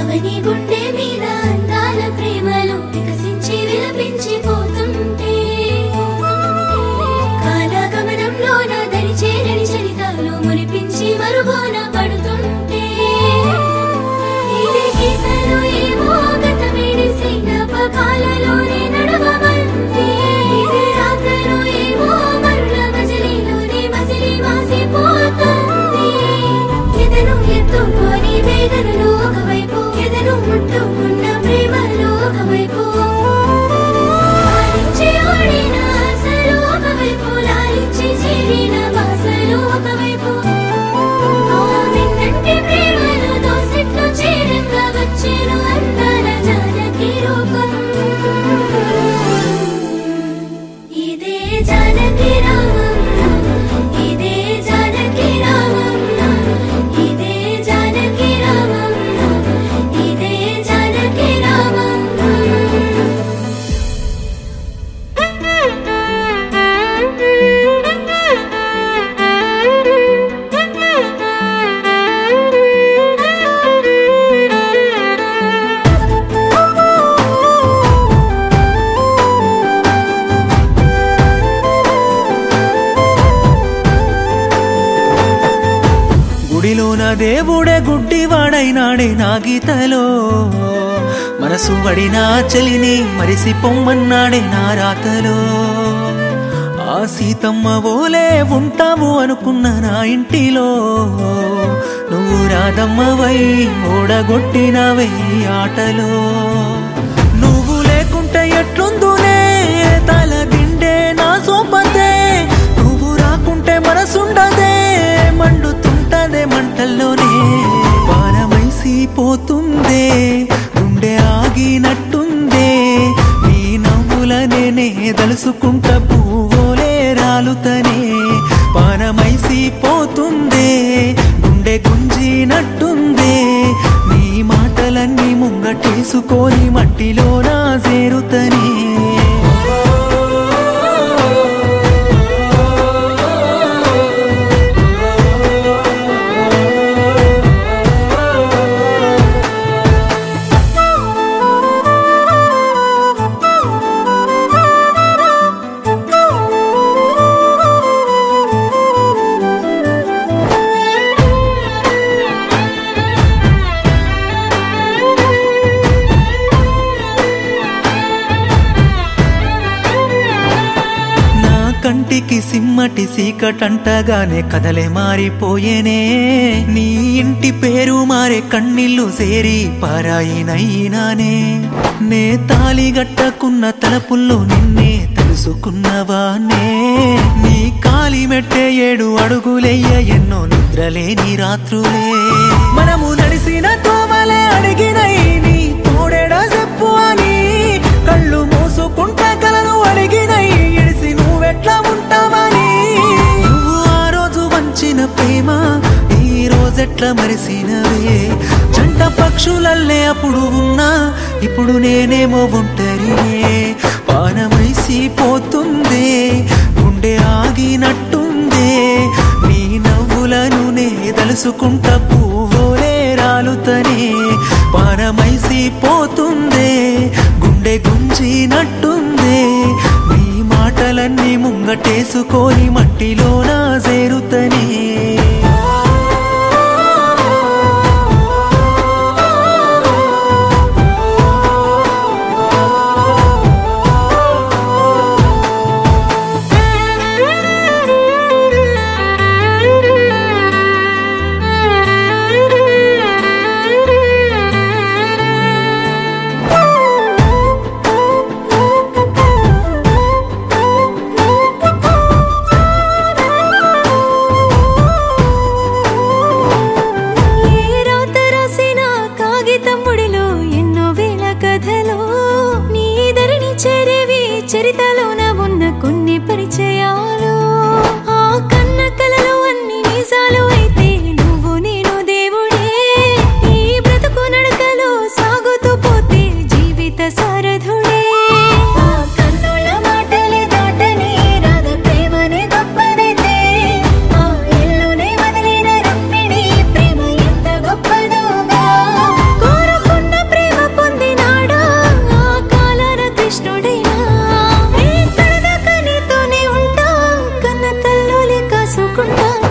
అవని గుండె మీద అందాల ప్రేమలు వికసించి విలపించిపోతుంటే కాలగమనంలో నా దరి చేరని చరితాలు మురిపించి మరుగోన పడుతుంటే ఇదే గీతలు ఏమో గతమిడిసి జ్ఞాపకాలలోనే నడవమంది ఇదే రాతలు ఏమో మరుల మజిలీలోనే మజిలీ మాసిపోతుంది ఎదను ఎత్తుకొని వేదనలు ఒకవైపు ఎదను ముట్టుకున్న ప్రేమలు ఒకవైపు లాలించి ఓడిన ఆశలు ఒకవైపు లాలించి చేరిన బాసలు ఒకవైపు ఆ విన్నంటి ప్రేమలు దోసిట్లు చేరంగా వచ్చేను అందాల జానకి రూపం ఇదే జానకి రామం ఇదే జానకి రామం ఇదే జానకి రామం ఇదే జానకి రామం గుడిలోన దేవుడే గుడ్డివాడైనాడే నా గీతలో మనసు వడినా చలిని మరిసి పొమ్మన్నాడే నా రాతలో ఆ సీతమ్మ ఓలే ఉంటావు అనుకున్న నా ఇంటిలో నువ్వు రాధమ్మవై ఓడగొట్టినవే ఈ ఆటలో నువ్వు లేకుంటే ఎట్లుందునే తల దిండే నా సోపతే నువ్వు రాకుంటే మనసుండదే మండుతుంటదే మంటల్లోనే పారమైసి పోతుందే గుండె ఆగినట్టుందే నీ నవ్వులనే నే దలుసుకుంట పువ్వులే రాలుతనే పారమైసి పోతుందే గుండె గుంజినట్టుందే నీ మాటలన్నీ ముంగటేసుకొని మట్టిలోన చేరుతనే నా కంటికి సిమ్మటి సీకటంటగానే కదలే మారిపోయేనే నీ ఇంటి పేరు మారే కన్నీళ్లు సేరి పారాయినైనానే నే తాలి గట్టకున్న తలపుల్లో నిన్నే తెలుసుకున్నవానే నీ కాలి మెట్టే ఏడు అడుగులెయ్య ఎన్నో నిద్రలేని రాత్రులే మనము నడిసిన తోవలే అడిగినై నీ తోడేడా చెప్పు అని కళ్ళు మూసుకుంటే కలను అడిగినై ఎడిసి నువ్వెట్లా ఉంటావని నువ్వు ఆ రోజు వంచిన ప్రేమ ఈ రోజెట్లా మరిసినవే జంట పక్షులల్లే అప్పుడు ఉన్నా ఇప్పుడు నేనేమో ఒంటరినే పానమైసి పోతుందే గుండె ఆగినట్టుందే నీ నవ్వులను నే దలుసుకుంట పువ్వులే రాలుతనే పానమైసి పోతుందే గుండె గుంజినట్టుందే నీ మాటలన్నీ ముంగటేసుకొని మట్టిలోన చేరుతనే ఆ అనుకుంటా